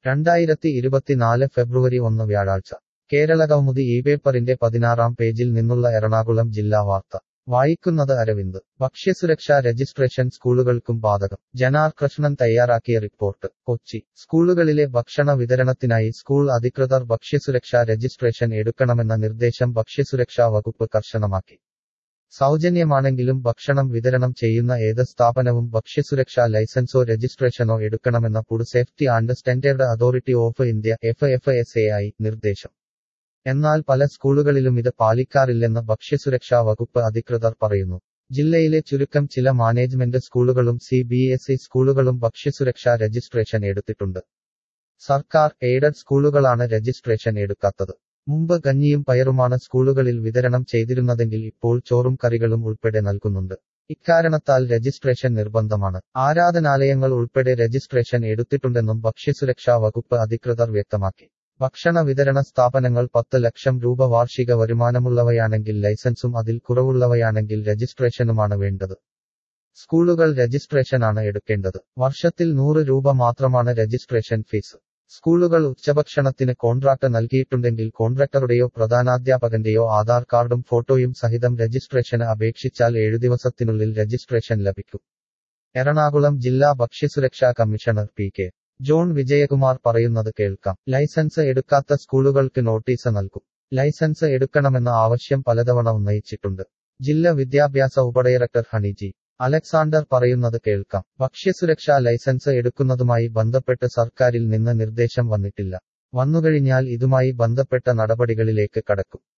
രണ്ടായിരത്തി ഇരുപത്തിനാല് ഫെബ്രുവരി ഒന്ന് വ്യാഴാഴ്ച കേരളകൗമുദി ഈ പേപ്പറിന്റെ പതിനാറാം പേജിൽ നിന്നുള്ള എറണാകുളം ജില്ലാ വാർത്ത വായിക്കുന്നത് അരവിന്ദ് ഭക്ഷ്യസുരക്ഷാ രജിസ്ട്രേഷൻ സ്കൂളുകൾക്കും ബാധകം ജനാർ കൃഷ്ണൻ തയ്യാറാക്കിയ റിപ്പോർട്ട് കൊച്ചി സ്കൂളുകളിലെ ഭക്ഷണ വിതരണത്തിനായി സ്കൂൾ അധികൃതർ ഭക്ഷ്യസുരക്ഷാ രജിസ്ട്രേഷൻ എടുക്കണമെന്ന നിർദ്ദേശം ഭക്ഷ്യസുരക്ഷാ വകുപ്പ് കർശനമാക്കി സൗജന്യമാണെങ്കിലും ഭക്ഷണം വിതരണം ചെയ്യുന്ന ഏത് സ്ഥാപനവും ഭക്ഷ്യസുരക്ഷാ ലൈസൻസോ രജിസ്ട്രേഷനോ എടുക്കണമെന്ന food safety and standard authority of India F F S A I നിർദ്ദേശം എന്നാൽ പല സ്കൂളുകളിലും ഇത് പാലിക്കാറില്ലെന്ന് ഭക്ഷ്യസുരക്ഷാ വകുപ്പ് അധികൃതർ പറയുന്നു ജില്ലയിലെ ചുരുക്കം ചില മാനേജ്മെന്റ് സ്കൂളുകളും സി ബി എസ് ഇ സ്കൂളുകളും ഭക്ഷ്യസുരക്ഷാ രജിസ്ട്രേഷൻ എടുത്തിട്ടുണ്ട് സർക്കാർ എയ്ഡഡ് സ്കൂളുകളാണ് രജിസ്ട്രേഷൻ എടുക്കാത്തത് മുമ്പ് കഞ്ഞിയും പയറുമാണ് സ്കൂളുകളിൽ വിതരണം ചെയ്തിരുന്നതെങ്കിൽ ഇപ്പോൾ ചോറും കറികളും ഉൾപ്പെടെ നൽകുന്നുണ്ട് ഇക്കാരണത്താൽ രജിസ്ട്രേഷൻ നിർബന്ധമാണ് ആരാധനാലയങ്ങൾ ഉൾപ്പെടെ രജിസ്ട്രേഷൻ എടുത്തിട്ടുണ്ടെന്നും ഭക്ഷ്യസുരക്ഷാ വകുപ്പ് അധികൃതർ വ്യക്തമാക്കി ഭക്ഷണ വിതരണ സ്ഥാപനങ്ങൾ പത്ത് ലക്ഷം രൂപ വാർഷിക വരുമാനമുള്ളവയാണെങ്കിൽ ലൈസൻസും അതിൽ കുറവുള്ളവയാണെങ്കിൽ രജിസ്ട്രേഷനുമാണ് വേണ്ടത് സ്കൂളുകൾ രജിസ്ട്രേഷനാണ് എടുക്കേണ്ടത് വർഷത്തിൽ നൂറ് രൂപ മാത്രമാണ് രജിസ്ട്രേഷൻ ഫീസ് സ്കൂളുകൾ ഉച്ചഭക്ഷണത്തിന് കോൺട്രാക്ട് നൽകിയിട്ടുണ്ടെങ്കിൽ കോൺട്രാക്ടറുടെയോ പ്രധാനാധ്യാപകന്റെയോ ആധാർ കാർഡും ഫോട്ടോയും സഹിതം രജിസ്ട്രേഷന് അപേക്ഷിച്ചാൽ ഏഴു ദിവസത്തിനുള്ളിൽ രജിസ്ട്രേഷൻ ലഭിക്കും എറണാകുളം ജില്ലാ ഭക്ഷ്യസുരക്ഷാ commissioner P K John Vijayakumar പറയുന്നത് കേൾക്കാം ലൈസൻസ് എടുക്കാത്ത സ്കൂളുകൾക്ക് നോട്ടീസ് നൽകും ലൈസൻസ് എടുക്കണമെന്ന ആവശ്യം പലതവണ ഉന്നയിച്ചിട്ടുണ്ട് ജില്ലാ വിദ്യാഭ്യാസ ഉപഡയറക്ടർ ഹണിജി അലക്സാണ്ടർ പറയുന്നത് കേൾക്കാം ഭക്ഷ്യസുരക്ഷാ ലൈസൻസ് എടുക്കുന്നതുമായി ബന്ധപ്പെട്ട് സർക്കാരിൽ നിന്ന് നിർദ്ദേശം വന്നിട്ടില്ല വന്നുകഴിഞ്ഞാൽ ഇതുമായി ബന്ധപ്പെട്ട നടപടികളിലേക്ക് കടക്കും